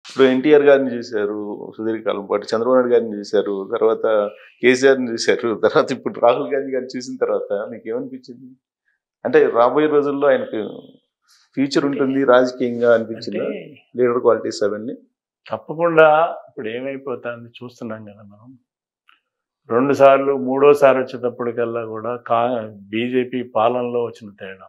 ఇప్పుడు ఎన్టీఆర్ గారిని చూశారు సుదీర్ఘకాలం పాటు చంద్రబాబు నాయుడు గారిని చూశారు తర్వాత కేసీఆర్ని చూశారు తర్వాత ఇప్పుడు రాహుల్ గాంధీ గారిని చూసిన తర్వాత మీకు ఏమనిపించింది అంటే రాబోయే రోజుల్లో ఆయనకు ఫ్యూచర్ ఉంటుంది రాజకీయంగా అనిపించింది అంటే లీడర్ క్వాలిటీస్ అవన్నీ తప్పకుండా ఇప్పుడు ఏమైపోతుంది చూస్తున్నాం కదా మనం రెండు సార్లు మూడోసారి వచ్చేటప్పటికల్లా కూడా కా బీజేపీ పాలనలో వచ్చిన తేడా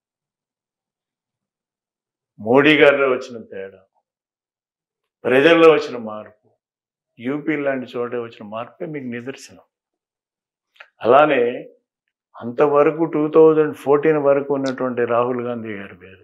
మోడీ గారిలో వచ్చిన తేడా ప్రజల్లో వచ్చిన మార్పు యూపీ లాంటి చోట వచ్చిన మార్పే మీకు నిదర్శనం అలానే అంతవరకు టూ థౌజండ్ ఫోర్టీన్ వరకు ఉన్నటువంటి రాహుల్ గాంధీ గారి పేరు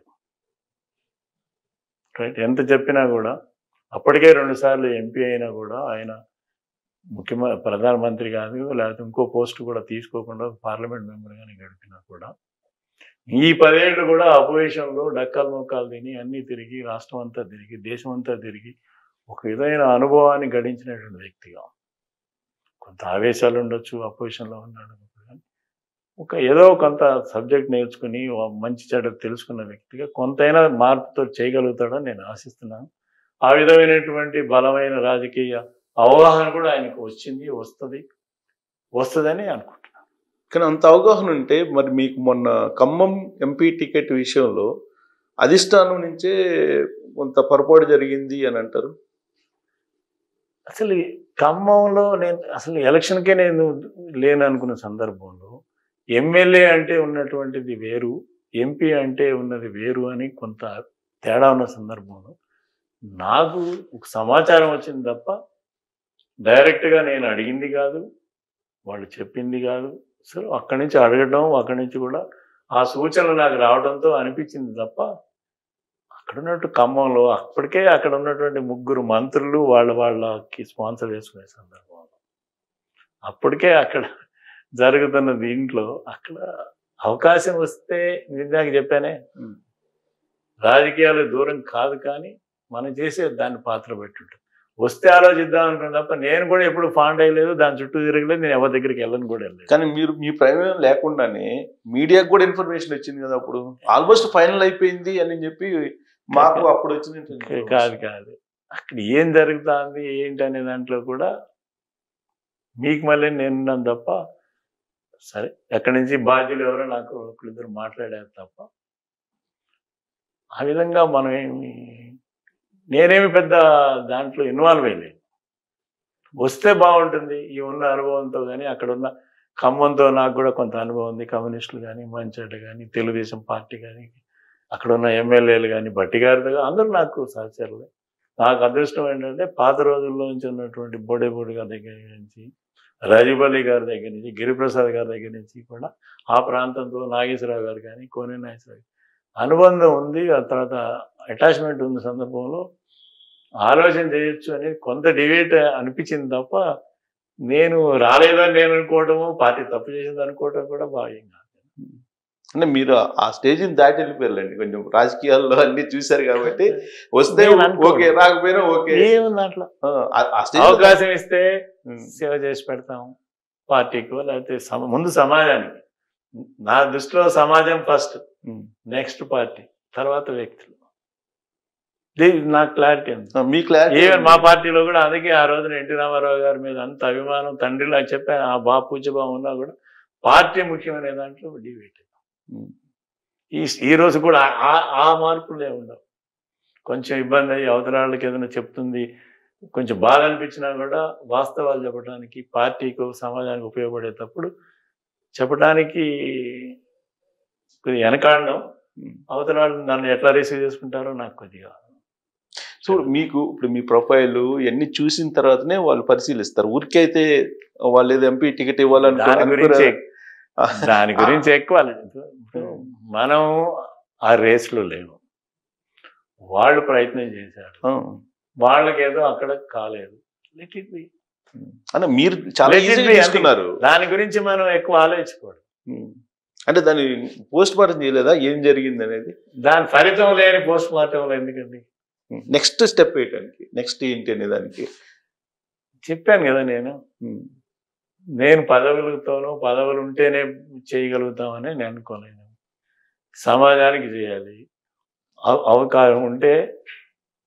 రైట్ ఎంత చెప్పినా కూడా అప్పటికే రెండు సార్లు ఎంపీ అయినా కూడా ఆయన ముఖ్యమంత్రి ప్రధానమంత్రి కాదు లేకపోతే ఇంకో పోస్ట్ కూడా తీసుకోకుండా పార్లమెంట్ మెంబర్గానే గడిపినా కూడా ఈ పదేళ్ళు కూడా అపోజిషన్లో డక్కలు మొక్కలు తిని అన్నీ తిరిగి రాష్ట్రం అంతా తిరిగి దేశం అంతా తిరిగి ఒక విధమైన అనుభవాన్ని గడించినటువంటి వ్యక్తిగా కొంత ఆవేశాలు ఉండొచ్చు అపోజిషన్లో ఉన్నాడు కానీ ఒక ఏదో కొంత సబ్జెక్ట్ నేర్చుకుని ఓ మంచి చెడు తెలుసుకున్న వ్యక్తిగా కొంతైనా మార్పుతో చేయగలుగుతాడని నేను ఆశిస్తున్నాను ఆ విధమైనటువంటి బలమైన రాజకీయ అవగాహన కూడా ఆయనకు వచ్చింది వస్తుంది వస్తుందని అనుకుంటున్నాను కానీ అంత అవగాహన ఉంటే మరి మీకు మొన్న ఖమ్మం ఎంపీ టికెట్ విషయంలో అధిష్టానం నుంచే కొంత పొరపాటు జరిగింది అని అంటారు అసలు ఈ ఖమ్మంలో నేను అసలు ఎలక్షన్కే నేను లేను అనుకున్న సందర్భంలో ఎమ్మెల్యే అంటే ఉన్నటువంటిది వేరు ఎంపీ అంటే ఉన్నది వేరు అని కొంత తేడా ఉన్న సందర్భంలో నాకు ఒక సమాచారం వచ్చింది తప్ప డైరెక్ట్గా నేను అడిగింది కాదు వాళ్ళు చెప్పింది కాదు సో అక్కడి నుంచి అడగడం అక్కడి నుంచి కూడా ఆ సూచనలు నాకు రావడంతో అనిపించింది తప్ప అక్కడ ఉన్నట్టు ఖమ్మంలో అప్పటికే అక్కడ ఉన్నటువంటి ముగ్గురు మంత్రులు వాళ్ళ వాళ్ళకి స్పాన్సర్ చేసుకునే సందర్భంలో అప్పటికే అక్కడ జరుగుతున్న దీంట్లో అక్కడ అవకాశం వస్తే ఇందాక చెప్పానే ఉం. రాజకీయాలు దూరం కాదు కానీ మనం చేసే దాన్ని పాత్ర పెట్టుంటాం వస్తే ఆలోచిద్దాం అనుకున్నా తప్ప నేను కూడా ఎప్పుడు ఫాండ్ అయ్యలేదు దాని చుట్టూ తిరగలేదు నేను ఎవరి దగ్గరికి వెళ్ళను కూడా వెళ్ళలేదు కానీ మీరు మీ ప్రమేయం లేకుండానే మీడియాకు కూడా ఇన్ఫర్మేషన్ వచ్చింది కదా అప్పుడు ఆల్మోస్ట్ ఫైనల్ అయిపోయింది అని చెప్పి మాకు అప్పుడు వచ్చింది కాదు కాదు అక్కడ ఏం జరుగుతుంది ఏంటి అనే దాంట్లో కూడా మీకు మళ్ళీ నేనున్నాను తప్ప సరే ఎక్కడి నుంచి బాధ్యులు ఎవరో నాకు ఒకరిద్దరు మాట్లాడారు తప్ప ఆ విధంగా మనం ఏమి నేనేమి పెద్ద దాంట్లో ఇన్వాల్వ్ అయ్యలేదు వస్తే బాగుంటుంది ఈ ఉన్న అనుభవంతో కానీ అక్కడ ఉన్న ఖమ్మంతో నాకు కూడా కొంత అనుభవం ఉంది కమ్యూనిస్టులు కానీ మంచోళ్ళు కానీ తెలుగుదేశం పార్టీ కానీ అక్కడ ఉన్న ఎమ్మెల్యేలు కానీ బట్టి గారితో కానీ అందరూ నాకు సహచరులే నాకు అదృష్టం ఏంటంటే పాత రోజుల్లో నుంచి ఉన్నటువంటి బోడేబోడి గారి దగ్గర నుంచి రాజీవ్ అలీ గారి దగ్గర నుంచి గిరిప్రసాద్ గారి దగ్గర నుంచి కూడా ఆ ప్రాంతంతో నాగేశ్వరరావు గారు కానీ కోనే నాగేశ్వరరావు అనుబంధం ఉంది ఆ తర్వాత అటాచ్మెంట్ ఉన్న సందర్భంలో ఆలోచన చేయొచ్చు అని కొంత డిబేట్ అనిపించింది తప్ప నేను రాలేదని నేను అనుకోవటము పార్టీ తప్పు చేసింది అనుకోవటం కూడా బాగా అంటే మీరు ఆ స్టేజ్ని దాటి వెళ్ళిపోయారండి కొంచెం రాజకీయాల్లో అన్ని చూశారు కాబట్టి వస్తే నేను అనుకోను. ఓకే రాకపోయినా ఓకే ఏముంది దాంట్లో ఆ- ఆ స్టేజ్ అవకాశం ఇస్తే సేవ చేసి పెడతాం పార్టీకో లేకపోతే సమ- ముందు సమాజానికి నా దృష్టిలో సమాజం ఫస్ట్ నెక్స్ట్ పార్టీ తర్వాత వ్యక్తులు ఇది నాకు క్లారిటీ ఉంది మీ క్లారిటీ ఈవెన్ మా పార్టీలో కూడా అందుకే ఆ రోజున ఎన్టీ రామారావు గారి మీద అంత అభిమానం తండ్రిలా చెప్పాను ఆ బా పూజ్యభావం ఉన్నా కూడా పార్టీ ముఖ్యమైన దాంట్లో డిబేట్ ఈ ఈ రోజు కూడా ఆ- ఆ మార్పులే ఉండవు కొంచెం ఇబ్బంది అయ్యి అవతల వాళ్ళకి ఏదైనా చెప్తుంది కొంచెం బాధ అనిపించినా కూడా వాస్తవాలు చెప్పడానికి పార్టీకి సమాజానికి ఉపయోగపడేటప్పుడు చెప్పడానికి కొద్దిగా వెనకాడడం అవతల వాళ్ళు నన్ను ఎట్లా రిసీవ్ చేసుకుంటారో నాకు కొద్దిగా సో మీకు ఇప్పుడు మీ ప్రొఫైల్ ఇవన్నీ చూసిన తర్వాతనే వాళ్ళు పరిశీలిస్తారు ఊరికే అయితే వాళ్ళు ఏదో ఎంపీ టికెట్ ఇవ్వాలని దాని గురించి దాని గురించి ఎక్కువ లేదు. మనం ఆ రేస్లో లేవు వాళ్ళు ప్రయత్నం చేశారు వాళ్ళకి ఏదో అక్కడ కాలేదు Let it be. అంటే మీరు చాలా Let it ఈజీగా be. తీసుకున్నారు దాని గురించి మనం ఎక్కువ ఆలోచించకూడదు ఉమ్. అంటే దాన్ని పోస్ట్ మార్టం చేయలేదా ఏం జరిగింది అనేది దాని ఫలితం లేని పోస్ట్ మార్టంలో ఎందుకండి నెక్స్ట్ స్టెప్ వేయడానికి నెక్స్ట్ ఏంటి అనే దానికి చెప్పాను కదా నేను ఉమ్. నేను పదవులతోనూ పదవులు ఉంటేనే చేయగలుగుతామని నేను అనుకోలేను సమాజానికి చేయాలి అవ- అవకాశం ఉంటే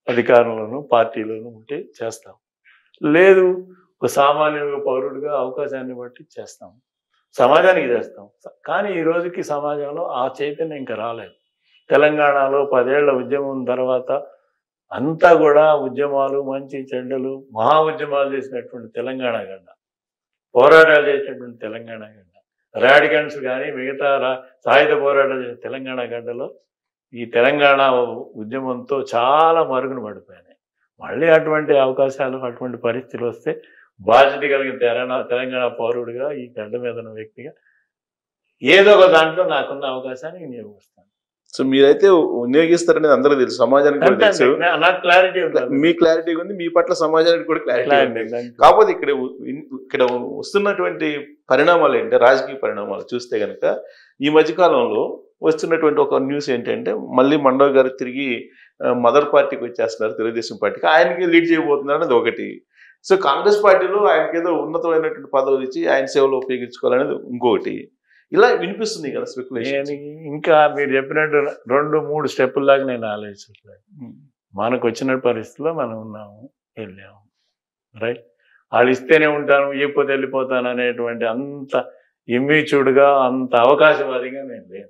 అధికారంలోను పార్టీలోను ఉంటే చేస్తాం లేదు ఒక సామాన్య పౌరుడిగా అవకాశాన్ని బట్టి చేస్తాం సమాజానికి చేస్తాం కానీ ఈ రోజుకి సమాజంలో ఆ చైతన్యం ఇంకా రాలేదు తెలంగాణలో పదేళ్ల ఉద్యమం తర్వాత అంతా కూడా ఉద్యమాలు మంచి చెడ్డలు మహా ఉద్యమాలు చేసినటువంటి తెలంగాణ గడ్డ పోరాటాలు చేసినటువంటి తెలంగాణ గడ్డ రాడికన్స్ కానీ మిగతా రా- సాయుధ పోరాటాలు చేసిన తెలంగాణ గడ్డలో ఈ తెలంగాణ ఉద్యమంతో చాలా మరుగున పడిపోయినాయి మళ్ళీ అటువంటి అవకాశాలు అటువంటి పరిస్థితులు వస్తే బాధ్యత కలిగిన తెలంగాణ తెలంగాణ పౌరుడిగా ఈ గడ్డ మీద ఉన్న వ్యక్తిగా ఏదో ఒక దాంట్లో నాకున్న అవకాశాన్ని వినియోగిస్తాను సో మీరైతే వినియోగిస్తారనేది అందరూ తెలుసు సమాజానికి కూడా అంతే తెలుసు అంతే. నా- నాకు క్లారిటీ ఉంటుంది మీ క్లారిటీ ఉంది మీ పట్ల సమాజానికి కూడా క్లారిటీ ఉంది Clarity. కాకపోతే ఇక్కడ ఉ- ఇన్- ఇక్కడ వస్తున్నటువంటి పరిణామాలు ఏంటంటే రాజకీయ పరిణామాలు చూస్తే కనుక ఈ మధ్యకాలంలో వస్తున్నటువంటి ఒక న్యూస్ ఏంటంటే మళ్ళీ మండవ్ గారు తిరిగి ఆ, మదర్ పార్టీకి వచ్చేస్తున్నారు తెలుగుదేశం పార్టీకి ఆయనకి లీడ్ చేయబోతున్నారు అనేది ఒకటి సో కాంగ్రెస్ పార్టీలో ఆయనకి ఏదో ఉన్నతమైనటువంటి పదవి ఇచ్చి ఆయన సేవలో ఉపయోగించుకోవాలనేది ఇంకొకటి ఇలా వినిపిస్తుంది కదా స్పెక్యులేషన్ నేను ఇంకా మీరు చెప్పినట్టు రెండు మూడు స్టెప్పుల దాకా నేను ఆలోచించట్లేదు మనకు వచ్చిన పరిస్థితిలో మనం ఉన్నాము వెళ్ళాము రైట్ వాళ్ళు ఇస్తేనే ఉంటాను ఇవ్వకపోతే వెళ్ళిపోతాను అనేటువంటి అంత ఇమ్యూచుడ్గా అంత అవకాశవాదిగా నేను లేను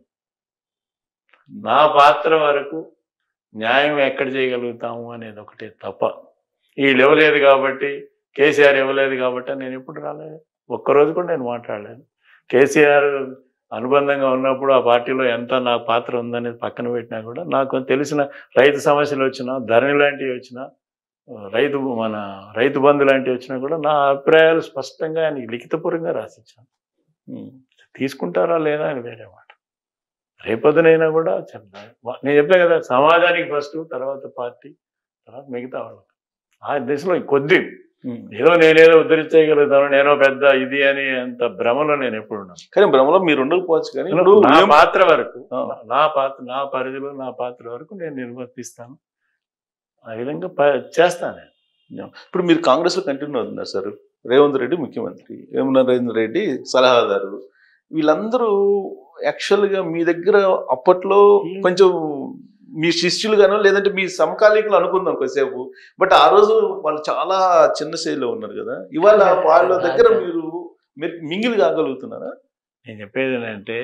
నా పాత్ర వరకు న్యాయం ఎక్కడ చేయగలుగుతాము అనేది ఒకటే తప్ప వీళ్ళు ఇవ్వలేదు కాబట్టి కేసీఆర్ ఇవ్వలేదు కాబట్టి నేను ఎప్పుడు రాలేదు ఒక్కరోజు కూడా నేను మాట్లాడలేదు కేసీఆర్ అనుబంధంగా ఉన్నప్పుడు ఆ పార్టీలో ఎంత నా పాత్ర ఉందనేది పక్కన పెట్టినా కూడా నాకు తెలిసిన రైతు సమస్యలు వచ్చినా ధరణి లాంటివి వచ్చినా రైతు మన రైతు బంధు లాంటివి వచ్చినా కూడా నా అభిప్రాయాలు స్పష్టంగా ఆయనకి లిఖితపూర్వకంగా రాసిచ్చాను తీసుకుంటారా లేదా అని వేరే మాట రేపొద్దునైనా కూడా చెప్తాను నేను చెప్పాను కదా సమాజానికి ఫస్ట్ తర్వాత పార్టీ తర్వాత మిగతా వాళ్ళకి ఆ దిశలో కొద్ది ఏదో నేనేదో ఉద్ధరించగలుగుతాను నేనో పెద్ద ఇది అని అంత భ్రమలో నేను ఎప్పుడు ఉన్నాను కానీ భ్రమలో మీరు ఉండకపోవచ్చు కానీ ఇప్పుడు నా మేము- పాత్ర వరకు ఆ. నా పాత్ర నా పరిధిలో నా పాత్ర వరకు నేను నిర్వర్తిస్తాను ఆ విధంగా ప- చేస్తాను నేను. ఇప్పుడు మీరు కాంగ్రెస్ లో కంటిన్యూ అవుతున్నారు సార్ రేవంత్ రెడ్డి ముఖ్యమంత్రి వేముల నరేంద్ర రెడ్డి సలహాదారు వీళ్ళందరూ యాక్చువల్ గా మీ దగ్గర అప్పట్లో కొంచెం మీ శిష్యులుగానో లేదంటే మీ సమకాలీకులు అనుకుందాం కొద్దిసేపు బట్ ఆ రోజు వాళ్ళు చాలా చిన్న శైలిలో ఉన్నారు కదా ఇవాళ వాళ్ళ దగ్గర మీరు మీరు మింగిల్ కాగలుగుతున్నారా నేను చెప్పేది ఏంటంటే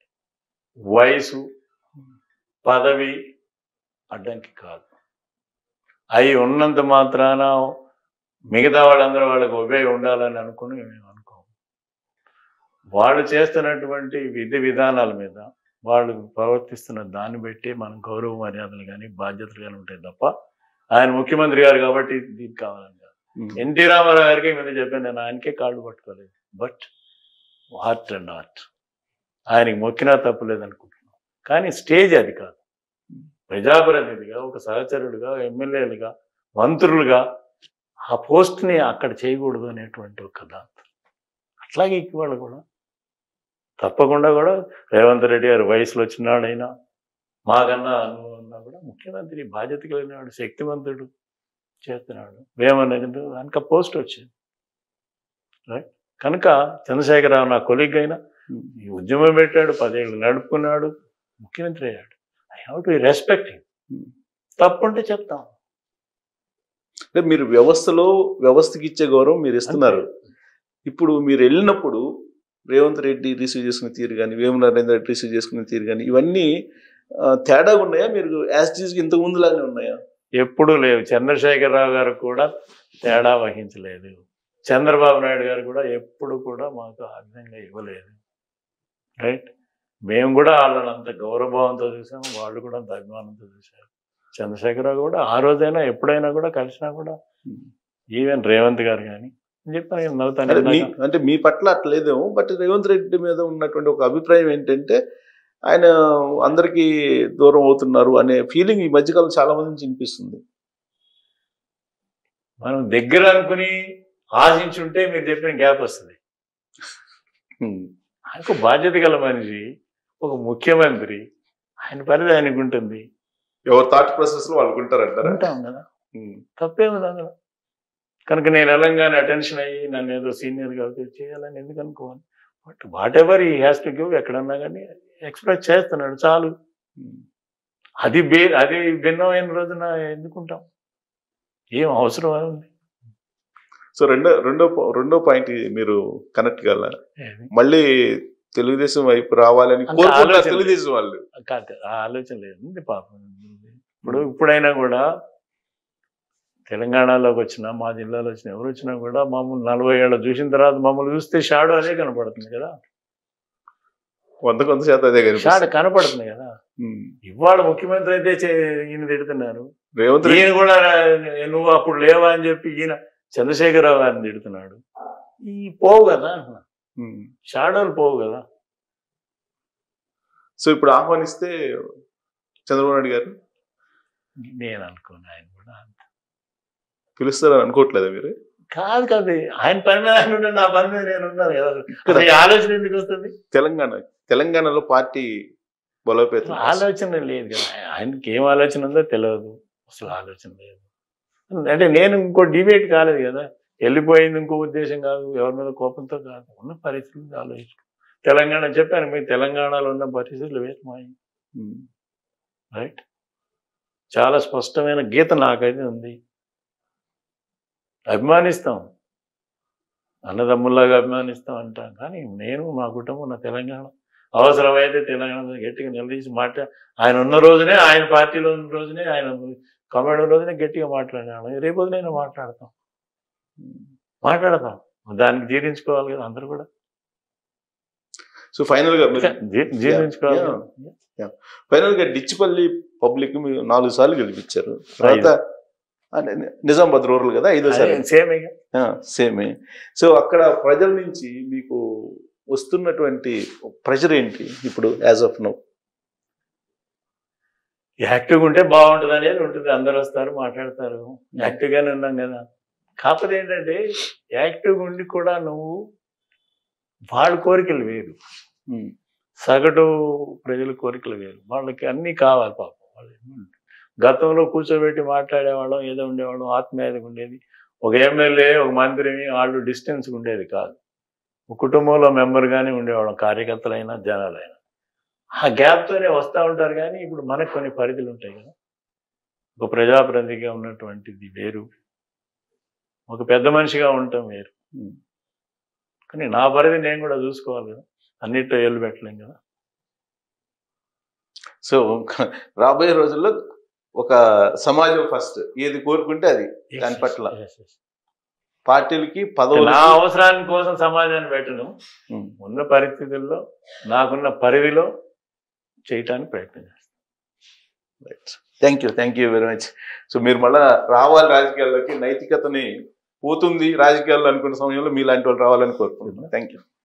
వయసు పదవి అడ్డంకి కాదు అవి ఉన్నంత మాత్రాన మిగతా వాళ్ళందరూ వాళ్ళకి ఒబే ఉండాలని అనుకుని మేము అనుకోము వాళ్ళు చేస్తున్నటువంటి విధి విధానాల మీద వాళ్ళు ప్రవర్తిస్తున్న దాన్ని బట్టి మనం గౌరవ మర్యాదలు కానీ బాధ్యతలు కానీ ఉంటాయి తప్ప ఆయన ముఖ్యమంత్రి గారు కాబట్టి దీనికి కావాలని కాదు ఎన్టీ రామారావు గారికి మీద చెప్పాను నేను ఆయనకే కాళ్ళు పట్టుకోలేదు బట్ ఆర్ట్ అండ్ ఆర్ట్ ఆయనకి మొక్కినా తప్పులేదు అనుకుంటున్నాం కానీ స్టేజ్ అది కాదు ప్రజాప్రతినిధిగా ఒక సహచరుడుగా ఎమ్మెల్యేలుగా మంత్రులుగా ఆ పోస్ట్ని అక్కడ చేయకూడదు అనేటువంటి ఒక దాంతో అట్లాగే ఇవాళ కూడా తప్పకుండా కూడా రేవంత్ రెడ్డి గారు వయసులో వచ్చినాడైనా మాకన్నా అనుభవం ఉన్నా కూడా ముఖ్యమంత్రి బాధ్యత కలిగినాడు శక్తివంతుడు చేస్తున్నాడు వేమన్నది కనుక పోస్ట్ వచ్చింది రైట్ కనుక చంద్రశేఖరరావు నా కొలీగ్ అయినా ఈ ఉద్యమం పెట్టాడు పదేళ్ళు నడుపుకున్నాడు ముఖ్యమంత్రి అయ్యాడు ఐ హావ్ టు రెస్పెక్ట్ తప్పుంటే చెప్తాం అంటే మీరు వ్యవస్థలో వ్యవస్థకి ఇచ్చే గౌరవం మీరు ఇస్తున్నారు ఇప్పుడు మీరు వెళ్ళినప్పుడు రేవంత్ రెడ్డి రిసీవ్ చేసుకునే తీరు కానీ వేము నరేంద్ర రెడ్డి రిసీవ్ చేసుకునే తీరు కానీ ఇవన్నీ ఆ, తేడాగా ఉన్నాయా మీరు యాజ్ ఇంతకు ముందు లాగానే ఉన్నాయా ఎప్పుడూ లేవు చంద్రశేఖరరావు గారు కూడా తేడా వహించలేదు చంద్రబాబు నాయుడు గారు కూడా ఎప్పుడు కూడా మాకు ఆ విధంగా ఇవ్వలేదు రైట్ మేము కూడా వాళ్ళని అంత గౌరవభావంతో చూసాము వాళ్ళు కూడా అంత అభిమానంతో చూశారు చంద్రశేఖరరావు కూడా ఆ రోజైనా ఎప్పుడైనా కూడా కలిసినా కూడా ఈవెన్ రేవంత్ గారు కానీ చెప్పాను నేను నవ్వుతాను అంటే మీ ఇందాక. అంటే మీ పట్ల అట్లేదేమో బట్ రేవంత్ రెడ్డి మీద ఉన్నటువంటి ఒక అభిప్రాయం ఏంటంటే ఆయన అందరికీ దూరం అవుతున్నారు అనే ఫీలింగ్ ఈ మధ్యకాలం చాలా మంది నుంచి వినిపిస్తుంది మనం దగ్గర అనుకుని ఆశించుంటే మీరు చెప్పిన గ్యాప్ వస్తుంది హ్మ్. ఆయనకు బాధ్యత గల మనిషి ఒక ముఖ్యమంత్రి ఆయన పరిధి ఆయనకు ఉంటుంది ఎవరి థాట్ ప్రాసెస్ లో వాళ్ళు ఉంటారంటారా ఉంటాం కదా హ్మ్. తప్పేముంది అందులో కనుక నేను ఎలాగానే అటెన్షన్ అయ్యి నన్ను ఏదో సీనియర్ కాబట్టి చేయాలని ఎందుకు అనుకోవాలి but whatever he has to give ఎక్కడన్నా కానీ ఎక్స్ప్రెస్ చేస్తున్నాడు చాలు హ్మ్. అది బే అది భిన్నమైన రోజున ఎందుకుంటాం ఏం అవసరం అని ఉంది సో రెండో రెండో ప- రెండో పాయింట్ మీరు కనెక్ట్ కాల ఏది? మళ్ళీ తెలుగుదేశం వైపు రావాలని అంత కోరుకుంటారు ఆలోచన తెలుగుదేశం వాళ్ళు కాదు కాదు, ఆ ఆలోచన లేదు ఉంది పాపం ఇప్పుడు ఇప్పుడైనా కూడా తెలంగాణలోకి వచ్చినా మా జిల్లాలో వచ్చిన ఎవరు వచ్చినా కూడా మమ్మల్ని నలభై ఏళ్ళ చూసిన తర్వాత మమ్మల్ని చూస్తే షాడో అదే కనపడుతుంది కదా వంద కొంత శాతం అదే షాడో కనిపిస్తుంది కనపడుతుంది కదా ఉమ్. ఇవాళ ముఖ్యమంత్రి అయితే చే- ఈయన తిడుతున్నారు రేవంత్ రెడ్డి ఈయన కూడా నువ్వు అప్పుడు లేవా అని చెప్పి ఈయన చంద్రశేఖరరావు గారిని తిడుతున్నాడు ఈ పోవు కదా అంటున్నా. ఉమ్. షాడోలు పోవు కదా సో ఇప్పుడు ఆహ్వానిస్తే చంద్రబాబు నాయుడు గారు నేను అనుకోను ఆయన కూడా పిలుస్తారని అనుకోవట్లేదా మీరు కాదు కాదు ఆయన పని మీద ఆయన ఉన్నాడు, నా పని మీద నేను ఉన్నాను కదా ఇక్కడ అసలు ఈ ఆలోచన ఎందుకు వస్తుంది తెలంగాణ తెలంగాణలో పార్టీ బలోపేతం ఆలోచన లేదు కదా ఆయనకి ఏం ఆలోచన ఉందో తెలియదు అసలు ఆలోచన లేదు అంటే నేను ఇంకో డిబేట్ కాలేదు కదా వెళ్ళిపోయింది ఇంకో ఉద్దేశం కాదు ఎవరి మీద కోపంతో కాదు ఉన్న పరిస్థితులు ఆలోచించు తెలంగాణ చెప్పాను మీకు తెలంగాణలో ఉన్న పరిస్థితులు వేరు మా ఉమ్. రైట్ చాలా స్పష్టమైన గీత నాకైతే ఉంది అభిమానిస్తాం అన్నదమ్ముల్లాగా అభిమానిస్తాం అంటాం కానీ నేను మా కుటుంబం నా తెలంగాణ అవసరమైతే తెలంగాణ మీద గట్టిగా నిలదీసి మాట్లా ఆయన ఉన్న రోజునే ఆయన పార్టీలో ఉన్న రోజునే ఆయన కమాండ్ ఉన్న రోజునే గట్టిగా మాట్లాడాను రేపు నేను మాట్లాడతాం మాట్లాడతాం దానికి జీర్ణించుకోవాలి కదా అందరూ కూడా సో ఫైనల్ గా మీరు జీ- జీర్ణించుకోవాలి Yeah. కదా. ఫైనల్ గా డిచ్చిపల్లి పబ్లిక్ మీరు నాలుగు సార్లు గెలిపించారు తర్వాత అంటే నిజామాబాద్ రూరల్ కదా ఐదోసారి అదే సేమ్ ఇక సేమే సో అక్కడ ప్రజల నుంచి మీకు వస్తున్నటువంటి ప్రెషర్ ఏంటి ఇప్పుడు యాజ్ ఆఫ్ నౌ యాక్టివ్గా ఉంటే బాగుంటుంది అనేది ఉంటుంది అందరు వస్తారు మాట్లాడతారు యాక్టివ్గానే ఉన్నాం కదా కాకపోతే ఏంటంటే యాక్టివ్గా ఉండి కూడా నువ్వు వాళ్ళ కోరికలు వేరు సగటు ప్రజల కోరికలు వేరు వాళ్ళకి అన్నీ కావాలి పాపం వాళ్ళు ఏమంటారు? గతంలో కూర్చోబెట్టి మాట్లాడేవాళ్ళం ఏదో ఉండేవాళ్ళం ఆత్మీయతగా ఉండేది ఒక ఎమ్మెల్యే ఒక మంత్రిని వాళ్ళు డిస్టెన్స్ ఉండేది కాదు ఒక కుటుంబంలో మెంబర్గానే ఉండేవాళ్ళం కార్యకర్తలైనా జనాలైనా ఆ గ్యాప్తోనే వస్తూ ఉంటారు కానీ ఇప్పుడు మనకు కొన్ని పరిధులు ఉంటాయి కదా ఒక ప్రజాప్రతినిధిగా ఉన్నటువంటిది వేరు ఒక పెద్ద మనిషిగా ఉండటం వేరు కానీ నా పరిధి నేను కూడా చూసుకోవాలి కదా అన్నిట్లో ఏళ్ళు పెట్టలేం కదా సో రాబోయే రోజుల్లో ఒక సమాజం ఫస్ట్ ఏది కోరుకుంటే అది దాని పట్ల Yes, yes. పార్టీలకి పదవులు నా అవసరాని కోసం సమాజాన్ని పెట్టను ఉన్న పరిస్థితుల్లో నాకున్న పరిధిలో చేయటానికి ప్రయత్నం చేస్తాను thank you thank you very much so మీరు మళ్ళా రావాలి రాజకీయాల్లోకి నైతికతని పోతుంది రాజకీయాల్లో అనుకున్న సమయంలో మీలాంటి వాళ్ళు రావాలని కోరుకుంటున్నాను థ్యాంక్ యూ